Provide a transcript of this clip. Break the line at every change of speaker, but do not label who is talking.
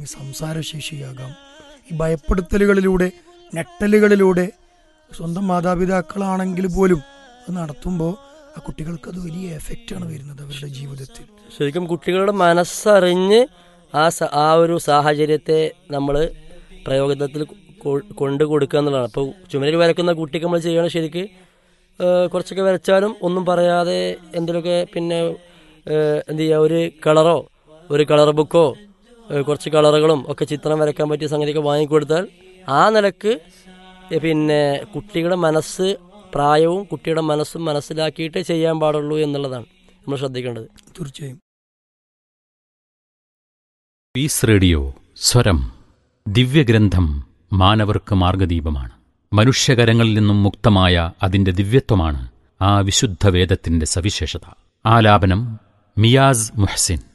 അല്ലെങ്കിൽ സംസാരശേഷിയാകാം ഈ ഭയപ്പെടുത്തലുകളിലൂടെ ഞെട്ടലുകളിലൂടെ സ്വന്തം മാതാപിതാക്കളാണെങ്കിൽ പോലും അത് നടത്തുമ്പോൾ ആ കുട്ടികൾക്ക് അത് വലിയ എഫക്റ്റാണ് വരുന്നത് അവരുടെ ജീവിതത്തിൽ
ശരിക്കും കുട്ടികളുടെ മനസ്സറിഞ്ഞ് ആ സ- ആ ഒരു സാഹചര്യത്തെ നമ്മൾ പ്രയോഗത്തിൽ കൊ- കൊണ്ടു കൊടുക്കുക എന്നുള്ളതാണ് അപ്പോൾ ചുമരിൽ വരക്കുന്ന കുട്ടിക്ക് നമ്മൾ ചെയ്യണം ശരിക്ക് ഏഹ് കുറച്ചൊക്കെ വരച്ചാലും ഒന്നും പറയാതെ എന്തെങ്കിലുമൊക്കെ പിന്നെ ഏഹ് എന്ത് ചെയ്യുക ഒരു കളറോ ഒരു കളർ ബുക്കോ ഏഹ് കുറച്ച് കളറുകളും ഒക്കെ ചിത്രം വരയ്ക്കാൻ പറ്റിയ സംഗതിയൊക്കെ വാങ്ങിക്കൊടുത്താൽ ആ നിലക്ക് ഏഹ് പിന്നെ കുട്ടികളുടെ മനസ്സ് പ്രായവും കുട്ടിയുടെ മനസ്സും മനസ്സിലാക്കിയിട്ട് ചെയ്യാൻ പാടുള്ളൂ എന്നുള്ളതാണ് നമ്മൾ ശ്രദ്ധിക്കേണ്ടത്
തീർച്ചയായും
പീസ് റേഡിയോ സ്വരം ദിവ്യഗ്രന്ഥം മാനവർക്ക് മാർഗദീപമാണ് മനുഷ്യകരങ്ങളിൽ നിന്നും മുക്തമായ അതിന്റെ ദിവ്യത്വമാണ് ആ വിശുദ്ധ വേദത്തിന്റെ സവിശേഷത ആലാപനം മിയാസ് മുഹ്സിൻ